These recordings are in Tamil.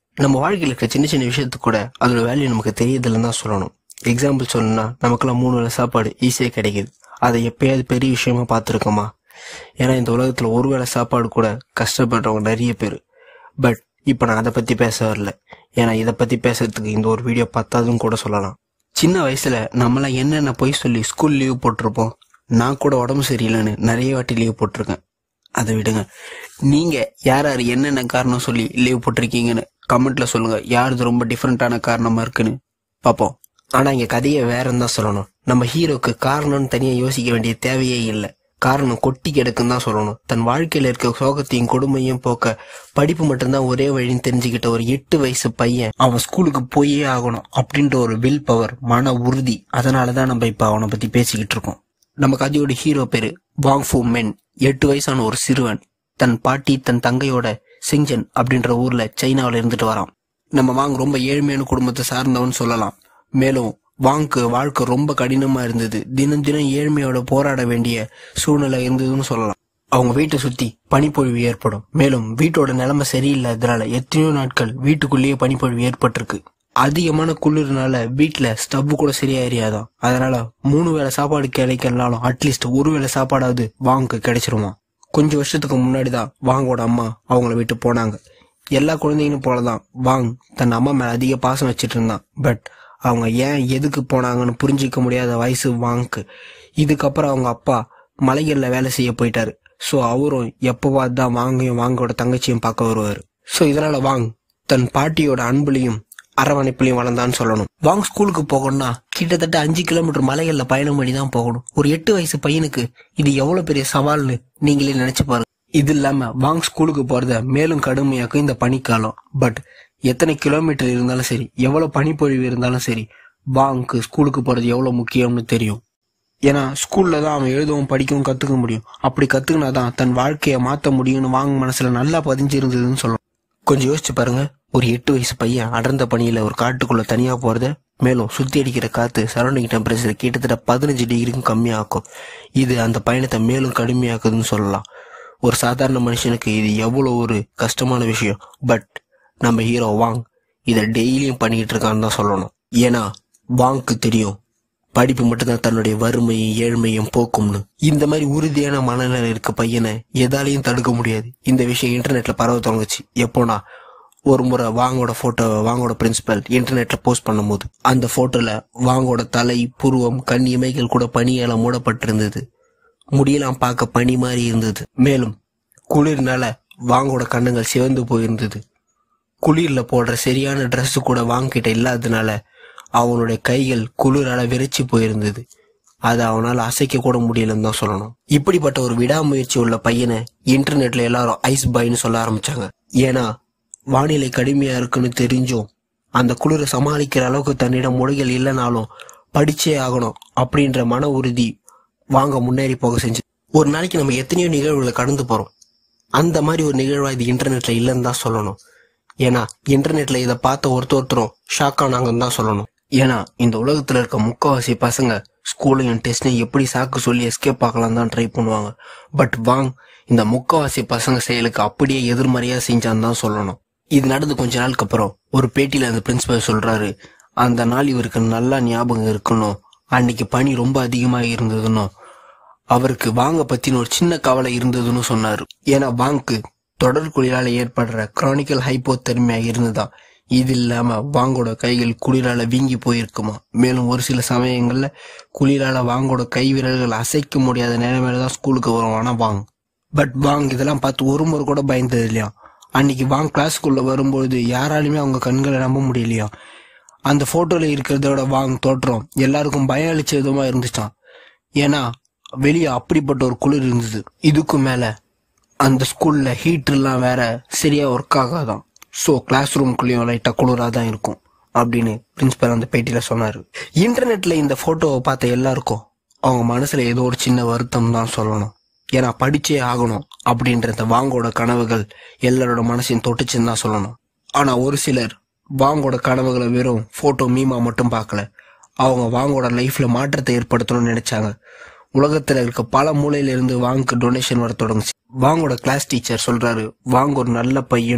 நம்ம வாழ்க்கையில் இருக்க சின்ன சின்ன விஷயத்துக்கு கூட அதோட வேல்யூ நமக்கு தெரியதில்லைன்னு தான் சொல்லணும் எக்ஸாம்பிள் சொல்லணும்னா நமக்கெல்லாம் மூணு வேளை சாப்பாடு ஈஸியாக கிடைக்குது அதை எப்பயாவது பெரிய விஷயமா பார்த்துருக்கோமா ஏன்னா இந்த உலகத்தில் ஒரு வேளை சாப்பாடு கூட கஷ்டப்படுறவங்க நிறைய பேர் பட் இப்போ நான் அதை பற்றி பேச வரல ஏன்னா இதை பற்றி பேசுறதுக்கு இந்த ஒரு வீடியோ பத்தாதுன்னு கூட சொல்லலாம் சின்ன வயசுல நம்மளாம் என்னென்ன பொய் சொல்லி ஸ்கூல் லீவ் போட்டிருப்போம் நான் கூட உடம்பு சரியில்லைன்னு நிறைய வாட்டி லீவ் போட்டிருக்கேன் அதை விடுங்க நீங்க யார் யார் என்னென்ன காரணம் சொல்லி லீவ் போட்டிருக்கீங்கன்னு கமெண்ட்ல சொல்லுங்க யாருது ரொம்ப டிஃப்ரெண்டான காரணமா இருக்குன்னு பார்ப்போம் ஆனா இங்க கதையை வேறன்னு தான் சொல்லணும் நம்ம ஹீரோக்கு காரணம்னு தனியா யோசிக்க வேண்டிய தேவையே இல்லை காரணம் கொட்டி கிடக்குன்னு தான் சொல்லணும் தன் வாழ்க்கையில இருக்க சோகத்தையும் கொடுமையும் போக்க படிப்பு மட்டும்தான் ஒரே வழின்னு தெரிஞ்சுக்கிட்ட ஒரு எட்டு வயசு பையன் அவன் ஸ்கூலுக்கு போயே ஆகணும் அப்படின்ற ஒரு வில் பவர் மன உறுதி அதனாலதான் நம்ம இப்ப அவனை பத்தி பேசிக்கிட்டு இருக்கோம் நம்ம கதையோட ஹீரோ பேரு வாங் ஃபூ மென் எட்டு வயசான ஒரு சிறுவன் தன் பாட்டி தன் தங்கையோட சிங்ஜன் அப்படின்ற ஊர்ல சைனாவில் இருந்துட்டு வரான் நம்ம வாங் ரொம்ப ஏழ்மையான குடும்பத்தை சார்ந்தவன் சொல்லலாம் மேலும் வாங்க்கு வாழ்க்கை ரொம்ப கடினமா இருந்தது தினம் தினம் ஏழ்மையோட போராட வேண்டிய சூழ்நிலை இருந்ததுன்னு சொல்லலாம் அவங்க வீட்டை சுத்தி பனிப்பொழிவு ஏற்படும் மேலும் வீட்டோட நிலைமை சரியில்லாததுனால எத்தனையோ நாட்கள் வீட்டுக்குள்ளேயே பனிப்பொழிவு ஏற்பட்டிருக்கு அதிகமான குளிர்னால வீட்ல ஸ்டவ் கூட சரியா எரியாதான் அதனால மூணு வேளை சாப்பாடு கிடைக்கலனாலும் அட்லீஸ்ட் ஒரு வேளை சாப்பாடாவது வாங்க்கு கிடைச்சிருமா கொஞ்சம் வருஷத்துக்கு முன்னாடி தான் வாங்கோட அம்மா அவங்கள விட்டு போனாங்க எல்லா குழந்தைங்களும் போலதான் வாங் தன் அம்மா மேல அதிக பாசம் வச்சிட்டு இருந்தான் பட் அவங்க ஏன் எதுக்கு போனாங்கன்னு புரிஞ்சிக்க முடியாத வயசு வாங்க்கு இதுக்கப்புறம் அவங்க அப்பா மலைகள்ல வேலை செய்ய போயிட்டாரு ஸோ அவரும் எப்போவாது தான் வாங்கையும் வாங்கோட தங்கச்சியும் பார்க்க வருவாரு ஸோ இதனால வாங் தன் பாட்டியோட அன்புலையும் அரவணைப்புலையும் வளர்ந்தான்னு சொல்லணும் வாங் ஸ்கூலுக்கு போகணும்னா கிட்டத்தட்ட அஞ்சு கிலோமீட்டர் மலைகள்ல பயணம் பண்ணி தான் போகணும் ஒரு எட்டு வயசு பையனுக்கு இது எவ்வளவு பெரிய சவால்னு நீங்களே நினைச்சு பாருங்க இது இல்லாம வாங் ஸ்கூலுக்கு போறத மேலும் கடுமையாக்கும் இந்த பனிக்காலம் பட் எத்தனை கிலோமீட்டர் இருந்தாலும் சரி எவ்வளவு பனிப்பொழிவு இருந்தாலும் சரி வாங்க்கு ஸ்கூலுக்கு போறது எவ்வளவு முக்கியம்னு தெரியும் ஏன்னா ஸ்கூல்ல தான் அவன் எழுதவும் படிக்கவும் கத்துக்க முடியும் அப்படி கத்துக்கினாதான் தன் வாழ்க்கையை மாத்த முடியும்னு வாங்க மனசுல நல்லா பதிஞ்சிருந்ததுன்னு சொல்லலாம் கொஞ்சம் யோசிச்சு பாருங்க ஒரு எட்டு வயசு பையன் அடர்ந்த பனியில ஒரு காட்டுக்குள்ள தனியா போறத மேலும் சுத்தி அடிக்கிற காத்து சரௌண்டிங் டெம்பரேச்சர் கிட்டத்தட்ட பதினஞ்சு டிகிரிக்கும் கம்மியாக்கும் இது அந்த பயணத்தை மேலும் கடுமையாக்குதுன்னு சொல்லலாம் ஒரு சாதாரண மனுஷனுக்கு இது எவ்வளவு ஒரு கஷ்டமான விஷயம் பட் நம்ம ஹீரோ வாங் இதை டெய்லியும் பண்ணிக்கிட்டு இருக்கான்னு தான் சொல்லணும் ஏன்னா வாங்க்கு தெரியும் படிப்பு மட்டும்தான் தன்னுடைய வறுமையும் ஏழ்மையும் போக்கும்னு இந்த மாதிரி உறுதியான மனநிலை இருக்க பையனை எதாலையும் தடுக்க முடியாது இந்த விஷயம் இன்டர்நெட்ல பரவ தொடங்குச்சு எப்போனா ஒரு முறை வாங்கோட போட்டோ வாங்கோட பிரின்சிபல் இன்டர்நெட்ல போஸ்ட் பண்ணும்போது அந்த போட்டோல வாங்கோட தலை புருவம் கண் இமைகள் கூட பனியால மூடப்பட்டிருந்தது முடியெல்லாம் பார்க்க பனி மாதிரி இருந்தது மேலும் குளிர்னால வாங்கோட கண்ணுங்கள் சிவந்து போயிருந்தது குளிர்ல போடுற சரியான Dress கூட வாங்கிட்ட இல்லாததுனால அவனுடைய கைகள் குளிரால விரைச்சி போயிருந்தது அதை அவனால அசைக்க கூட முடியலன்னு தான் சொல்லணும் இப்படிப்பட்ட ஒரு விடாமுயற்சி உள்ள பையனை இன்டர்நெட்ல எல்லாரும் ஐஸ் பாய்னு சொல்ல ஆரம்பிச்சாங்க ஏன்னா வானிலை கடுமையா இருக்குன்னு தெரிஞ்சும் அந்த குளிரை சமாளிக்கிற அளவுக்கு தன்னிடம் மொழிகள் இல்லைனாலும் படிச்சே ஆகணும் அப்படின்ற மன உறுதி வாங்க முன்னேறி போக செஞ்சு ஒரு நாளைக்கு நம்ம எத்தனையோ நிகழ்வுகளை கடந்து போறோம் அந்த மாதிரி ஒரு நிகழ்வா இது இன்டர்நெட்ல இல்லைன்னு தான் சொல்லணும் ஏன்னா இன்டர்நெட்ல இதை பார்த்த ஒருத்தர் ஒருத்தரும் ஷாக் ஆனாங்கன்னு தான் சொல்லணும் ஏன்னா இந்த உலகத்துல இருக்க முக்காவாசி பசங்க ஸ்கூலையும் டெஸ்டையும் எப்படி சாக்கு சொல்லி எஸ்கேப் ஆகலாம் தான் ட்ரை பண்ணுவாங்க பட் வாங் இந்த முக்காவாசி பசங்க செயலுக்கு அப்படியே எதிர்மறையா செஞ்சான்னு தான் சொல்லணும் இது நடந்து கொஞ்ச நாளுக்கு அப்புறம் ஒரு பேட்டியில அந்த பிரின்சிபல் சொல்றாரு அந்த நாள் இவருக்கு நல்லா ஞாபகம் இருக்கணும் அன்னைக்கு பனி ரொம்ப அதிகமா இருந்ததுன்னும் அவருக்கு வாங்க பத்தின ஒரு சின்ன கவலை இருந்ததுன்னு சொன்னாரு ஏன்னா வாங்க்கு தொடர் குளிரால ஏற்படுற கிரானிக்கல் ஹைப்போதெர்மியா இருந்ததா இது இல்லாம வாங்கோட கைகள் குளிரால வீங்கி போயிருக்குமா மேலும் ஒரு சில சமயங்கள்ல குளிரால வாங்கோட கை விரல்கள் அசைக்க முடியாத நிலைமையில தான் ஸ்கூலுக்கு வருவானா வாங் பட் வாங் இதெல்லாம் பார்த்து ஒரு முறை கூட பயந்தது இல்லையா அன்னைக்கு வாங் கிளாஸ்க்குள்ள வரும்போது யாராலுமே அவங்க கண்களை நம்ப முடியலையா அந்த போட்டோல இருக்கிறதோட வாங் தோற்றம் எல்லாருக்கும் பயம் அளிச்ச விதமா இருந்துச்சான் ஏன்னா வெளியே அப்படிப்பட்ட ஒரு குளிர் இருந்தது இதுக்கும் மேல அந்த ஸ்கூல்ல ஹீட்டர்லாம் வேற சரியா ஒர்க் ஆகாதான் ஸோ கிளாஸ் ரூம்குள்ளேயும் லைட்டா குளிரா தான் இருக்கும் அப்படின்னு பிரின்சிபல் அந்த பேட்டியில சொன்னாரு இன்டர்நெட்ல இந்த போட்டோவை பார்த்த எல்லாருக்கும் அவங்க மனசுல ஏதோ ஒரு சின்ன வருத்தம் தான் சொல்லணும் ஏன்னா படிச்சே ஆகணும் அப்படின்ற இந்த வாங்கோட கனவுகள் எல்லாரோட மனசையும் தொட்டுச்சுன்னு தான் சொல்லணும் ஆனா ஒரு சிலர் வாங்கோட கனவுகளை வெறும் போட்டோ மீமா மட்டும் பார்க்கல அவங்க வாங்கோட லைஃப்ல மாற்றத்தை ஏற்படுத்தணும்னு நினைச்சாங்க உலகத்துல இருக்க பல மூலையில இருந்து வாங்க்கு டொனேஷன் வர தொடங்குச்சு வாங்கோட கிளாஸ் டீச்சர் சொல்றாரு வாங்க ஒரு நல்ல பையனும்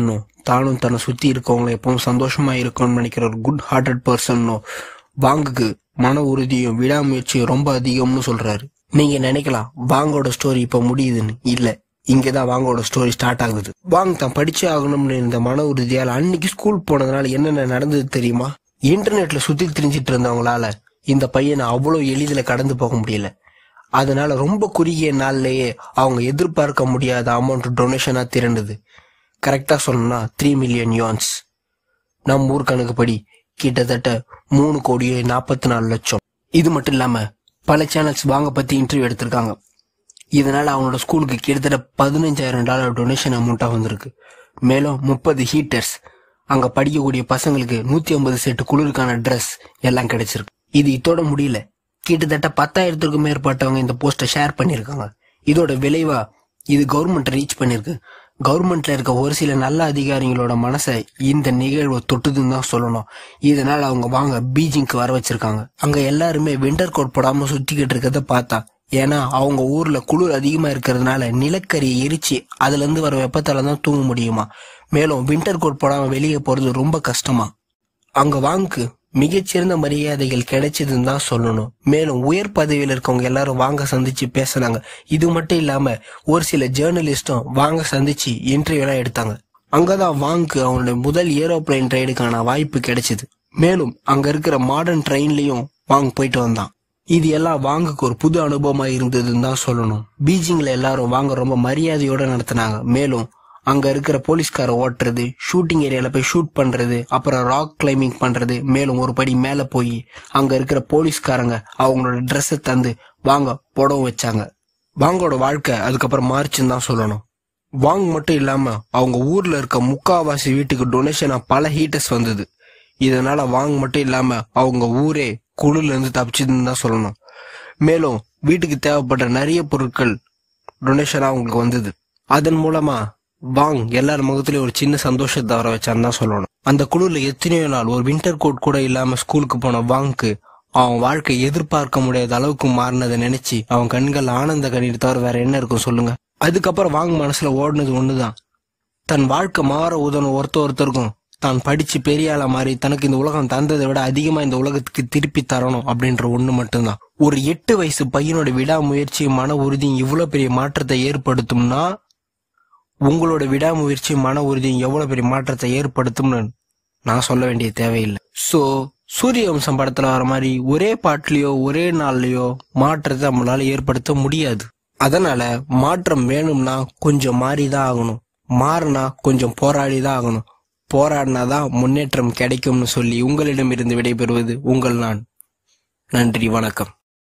தானும் தன்னை சுத்தி இருக்கவங்களை எப்பவும் சந்தோஷமா இருக்கணும்னு நினைக்கிற ஒரு குட் ஹார்ட்டட் பர்சனும் வாங்குக்கு மன உறுதியும் விடாமுயற்சியும் ரொம்ப அதிகம்னு சொல்றாரு நீங்க நினைக்கலாம் வாங்கோட ஸ்டோரி இப்ப முடியுதுன்னு இல்ல இங்கதான் வாங்கோட ஸ்டோரி ஸ்டார்ட் ஆகுது வாங் தான் படிச்சே ஆகணும்னு இந்த மன உறுதியால அன்னைக்கு ஸ்கூல் போனதுனால என்னென்ன நடந்தது தெரியுமா இன்டர்நெட்ல சுத்தி திரிஞ்சிட்டு இருந்தவங்களால இந்த பையனை அவ்வளவு எளிதில கடந்து போக முடியல அதனால ரொம்ப குறுகிய நாள்லயே அவங்க எதிர்பார்க்க முடியாத அமௌண்ட் டொனேஷனா திரண்டுது கரெக்டா சொல்லணும்னா த்ரீ மில்லியன் யோன்ஸ் நம்ம ஊர் கணக்குப்படி கிட்டத்தட்ட மூணு கோடியே நாற்பத்தி நாலு லட்சம் இது மட்டும் இல்லாம பல சேனல்ஸ் வாங்க பத்தி இன்டர்வியூ எடுத்திருக்காங்க இதனால அவனோட ஸ்கூலுக்கு கிட்டத்தட்ட பதினஞ்சாயிரம் டாலர் டொனேஷன் அமௌண்டா வந்திருக்கு மேலும் முப்பது ஹீட்டர்ஸ் அங்க படிக்கக்கூடிய பசங்களுக்கு நூத்தி ஐம்பது செட்டு குளிருக்கான ட்ரெஸ் எல்லாம் கிடைச்சிருக்கு இது இதோட முடியல கிட்டத்தட்ட பத்தாயிரத்துக்கும் மேற்பட்டவங்க இந்த போஸ்டை ஷேர் பண்ணியிருக்காங்க இதோட விளைவா இது கவர்மெண்ட் ரீச் பண்ணிருக்கு கவர்மெண்ட்ல இருக்க ஒரு சில நல்ல அதிகாரிகளோட மனசை இந்த நிகழ்வு தொட்டுதுன்னு தான் சொல்லணும் இதனால அவங்க வாங்க பீஜிங்க்கு வர வச்சிருக்காங்க அங்க எல்லாருமே விண்டர் கோட் போடாம சுத்திக்கிட்டு இருக்கிறத பார்த்தா ஏன்னா அவங்க ஊர்ல குளிர் அதிகமா இருக்கிறதுனால நிலக்கரியை எரிச்சு அதுல இருந்து வர வெப்பத்தால தான் தூங்க முடியுமா மேலும் விண்டர் கோட் போடாம வெளியே போறது ரொம்ப கஷ்டமா அங்க வாங்கு மிகச்சிறந்த மரியாதைகள் கிடைச்சதுன்னு தான் சொல்லணும் மேலும் உயர் பதவியில் இருக்கவங்க எல்லாரும் வாங்க சந்திச்சு பேசினாங்க இது மட்டும் இல்லாம ஒரு சில ஜேர்னலிஸ்டும் வாங்க சந்திச்சு இன்டர்வியூ எல்லாம் எடுத்தாங்க அங்கதான் வாங்கு அவனுடைய முதல் ஏரோப்ளேன் ரைடுக்கான வாய்ப்பு கிடைச்சது மேலும் அங்க இருக்கிற மாடர்ன் ட்ரெயின்லயும் வாங் போயிட்டு வந்தான் இது எல்லாம் வாங்குக்கு ஒரு புது அனுபவமா இருந்ததுன்னு தான் சொல்லணும் பீஜிங்ல எல்லாரும் வாங்க ரொம்ப மரியாதையோட நடத்தினாங்க மேலும் அங்க இருக்கிற போலீஸ்கார ஓட்டுறது ஷூட்டிங் ஏரியால போய் ஷூட் பண்றது அப்புறம் ராக் கிளைம்பிங் பண்றது மேலும் ஒரு படி மேல போய் அங்க இருக்கிற போலீஸ்காரங்க அவங்களோட ட்ரெஸ்ஸை தந்து வாங்க புடவை வச்சாங்க வாங்கோட வாழ்க்கை அதுக்கப்புறம் மாறுச்சுன்னு தான் சொல்லணும் வாங் மட்டும் இல்லாம அவங்க ஊர்ல இருக்க முக்காவாசி வீட்டுக்கு டொனேஷனா பல ஹீட்டர்ஸ் வந்தது இதனால வாங் மட்டும் இல்லாம அவங்க ஊரே குளிர்ல இருந்து தப்பிச்சதுன்னு தான் சொல்லணும் மேலும் வீட்டுக்கு தேவைப்பட்ட நிறைய பொருட்கள் டொனேஷனா அவங்களுக்கு வந்தது அதன் மூலமா வாங் எல்லார் முகத்திலயும் ஒரு சின்ன சந்தோஷத்தை வர வச்சான்னு தான் சொல்லணும் அந்த குளிர்ல எத்தனையோ நாள் ஒரு வின்டர் கோட் கூட இல்லாம ஸ்கூலுக்கு போன வாங்க்கு அவன் வாழ்க்கை எதிர்பார்க்க முடியாத அளவுக்கு மாறினதை நினைச்சு அவன் கண்கள் ஆனந்த கண்ணீர் தவிர வேற என்ன இருக்கும் சொல்லுங்க அதுக்கப்புறம் வாங் மனசுல ஓடுனது ஒண்ணுதான் தன் வாழ்க்கை மாற உதவும் ஒருத்த ஒருத்தருக்கும் தான் படிச்சு பெரிய ஆளா மாறி தனக்கு இந்த உலகம் தந்ததை விட அதிகமா இந்த உலகத்துக்கு திருப்பி தரணும் அப்படின்ற ஒண்ணு மட்டும்தான் ஒரு எட்டு வயசு பையனோட விடாமுயற்சியும் மன உறுதியும் இவ்வளவு பெரிய மாற்றத்தை ஏற்படுத்தும்னா உங்களோட விடாமுயற்சி மன உறுதியும் எவ்வளவு பெரிய மாற்றத்தை ஏற்படுத்தும்னு நான் சொல்ல வேண்டிய தேவையில்லை சோ சூரிய வம்சம் படத்துல வர மாதிரி ஒரே பாட்டுலயோ ஒரே நாள்லயோ மாற்றத்தை நம்மளால ஏற்படுத்த முடியாது அதனால மாற்றம் வேணும்னா கொஞ்சம் மாறிதான் ஆகணும் மாறினா கொஞ்சம் போராடிதான் ஆகணும் போராடினாதான் முன்னேற்றம் கிடைக்கும்னு சொல்லி உங்களிடமிருந்து விடைபெறுவது உங்கள் நான் நன்றி வணக்கம்